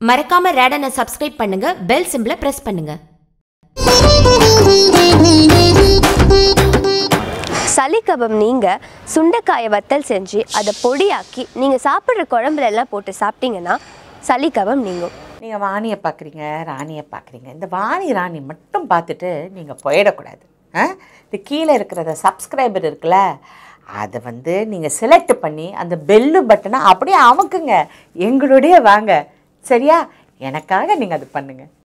மறக்காம ரேடனை சப்ஸ்கிரைப் பண்ணுங்க பெல் சிம்பிளை பிரஸ் பண்ணுங்க சளி கபம் நீங்க சுண்டைக்காயை வத்தல் செஞ்சு அதை பொடியாக்கி நீங்கள் சாப்பிட்ற குழம்புல எல்லாம் போட்டு சாப்பிட்டீங்கன்னா சளி கபம் நீங்கும் நீங்கள் வாணியை பார்க்குறீங்க ராணியை பார்க்குறீங்க இந்த வாணி ராணி மட்டும் பார்த்துட்டு நீங்கள் போயிடக்கூடாது ஆ இந்த கீழே இருக்கிறத சப்ஸ்கிரைபர் இருக்குல்ல அதை வந்து நீங்கள் செலக்ட் பண்ணி அந்த பெல்லு பட்டனை அப்படியே அமுக்குங்க எங்களுடைய வாங்க சரியா எனக்காக நீங்கள் அது பண்ணுங்கள்